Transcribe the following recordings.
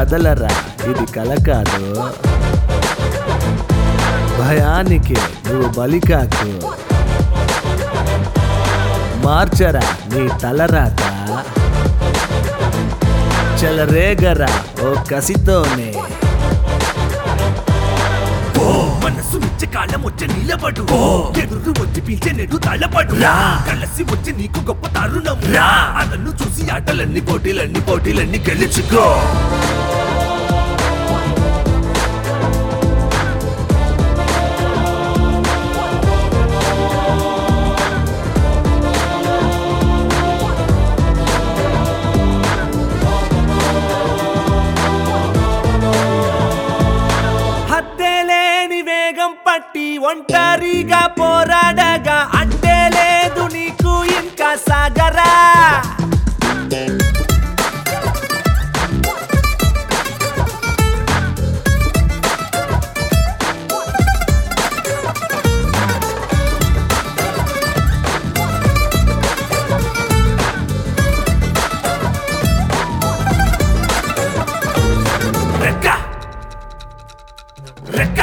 కదలరా ఇది కల కాదు భయానికి నువ్వు బలి కాకు మార్చరా నీ తలరాత చెలరేగరా ఓ కసితోనే మనసు వచ్చే కాలం వచ్చే నిలబడు ఎదురు వచ్చి పీల్చే నెడు తలపడు కలిసి వచ్చి నీకు గొప్ప తరుణం అదన్ను చూసి ఆటలన్నీ పోటీలన్నీ పోటీలన్నీ గెలుచుకో హద్దెలేని వేగం పట్టి ఒంటరిగా పోరాడగా అంటే లేదు నీకు ఇంకా సాగరా రెక్క రెక్క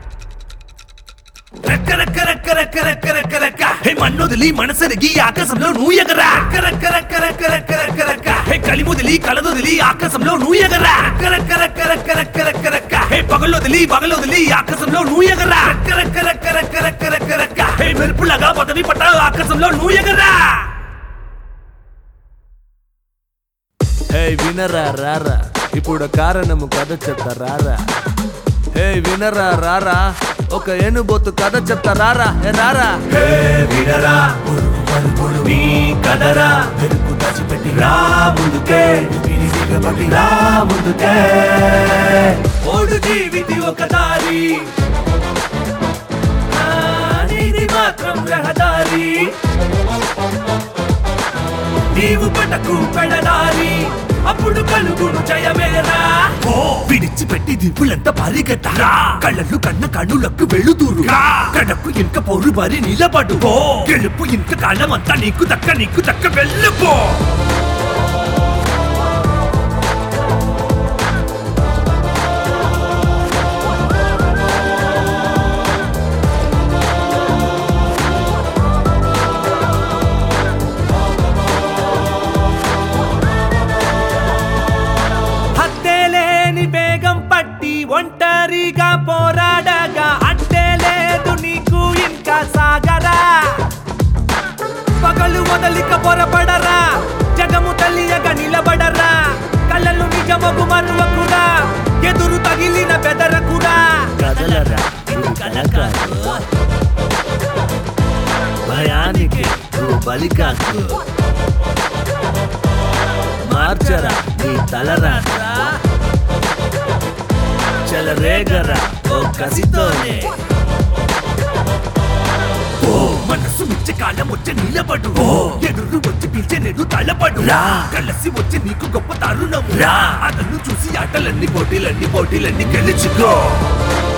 రెక్క రెక్క రెక్క రెక్క రెక్క రెక్క రెక్క హే మన్నొదిలి మనసరిగి ఆకాశంలో నువ్వు ఎగరా రెక్క రెక్క రెక్క రెక్క రెక్క రెక్క రెక్క హే కలిముదిలి కలదొదిలి ఆకాశంలో నువ్వు ఎగరా రెక్క రెక్క రెక్క రెక్క రెక్క రెక్క రెక్క హే పగలొదిలి పగలొదిలి ఆకాశంలో నువ్వు ఎగరా రెక్క రెక్క రెక్క రెక్క రెక్క రెక్క రెక్క హే మెరుపులగా పదవి పట్ట ఆకాశంలో నువ్వు ఎగరా హే వినరా రారా ఇప్పుడు కారణము కథ చెప్తా రారా హే వినరా రారా ఒక ఏనుబొత్తు కథ చెప్తా రారా హే రారా హే వినరా పురుగు పరుగులు నీ కదరా వెలుగు దాచిపెట్టి రా ముందుకే ఊపిరి దిగబడి రా ముందుకే ఓడు జీవితి ఒక దారి ఆ, నీది మాత్రం రహదారి నీవు పటకు పెడదారి అప్పుడు కలుగును జయమేరా ఓ విడిచిపెట్టి దిప్పులంతా పరిగెత్తరా కళ్ళలు కన్న కన్నులకు వెళుతురు కడకు ఇంక పోరు బరి నిలబడు గెలుపు ఇంక కాలమంతా నీకు దక్క నీకు దక్క వెళ్ళిపో హత్తేలేని వేగం పట్టి ఒంటరిగా పోరాడగా అంటే లేదు నీకు ఇంకా సాగరా పగలు మొదలిక పొరపడరా జగము తల్లియగా నిలబడరా కళ్ళలు నిజమగు మరువకురా ఎదురు తగిలిన బెదరకురా కదలరా ఇది కల కాదు భయానికి నువ్వు బలి కాకు మార్చరా నీ తలరాత చెలరేగరా ఓ కసితోనే ఓ మనసు వచ్చే కాలం వచ్చే నిలబడు ఎదురు వచ్చి పీల్చే నెడు తలపడు కలిసి వచ్చి నీకు గొప్ప తరుణం అదన్ను చూసి ఆటలన్నీ పోటీలన్నీ పోటీలన్నీ గెలుచుకో